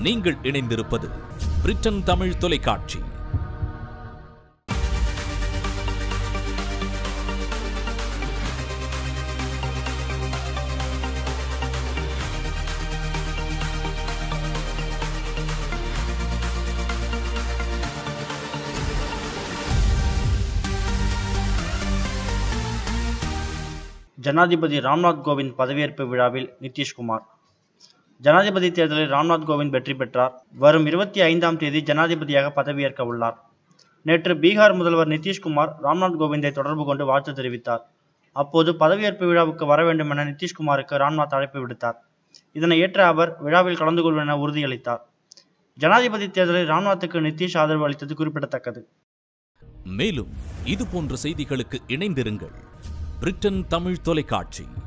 நீங்கள் இணைந்திருப்பது பிரிட்டன் தமிழ் தொலைக்காட்சி ஜனாதிபதி ராம்நாத் கோவிந்த் பதவியேற்பு விழாவில் நிதிஷ்குமார் ஜனாதிபதி தேர்தலில் ராம்நாத் கோவிந்த் வெற்றி பெற்றார் வரும் இருபத்தி ஐந்தாம் தேதி ஜனாதிபதியாக பதவியேற்க உள்ளார் நேற்று பீகார் முதல்வர் நிதிஷ்குமார் ராம்நாத் கோவிந்தை தொடர்பு கொண்டு வாழ்த்து தெரிவித்தார் அப்போது பதவியேற்பு விழாவுக்கு வர வேண்டும் என நிதிஷ்குமாருக்கு ராம்நாத் அழைப்பு விடுத்தார் இதனை ஏற்ற அவர் விழாவில் கலந்து கொள்வேன் என உறுதியளித்தார் ஜனாதிபதி தேர்தலில் ராம்நாத்துக்கு நிதிஷ் ஆதரவு அளித்தது குறிப்பிடத்தக்கது மேலும் இது போன்ற செய்திகளுக்கு இணைந்திருங்கள் பிரிட்டன் தமிழ் தொலைக்காட்சி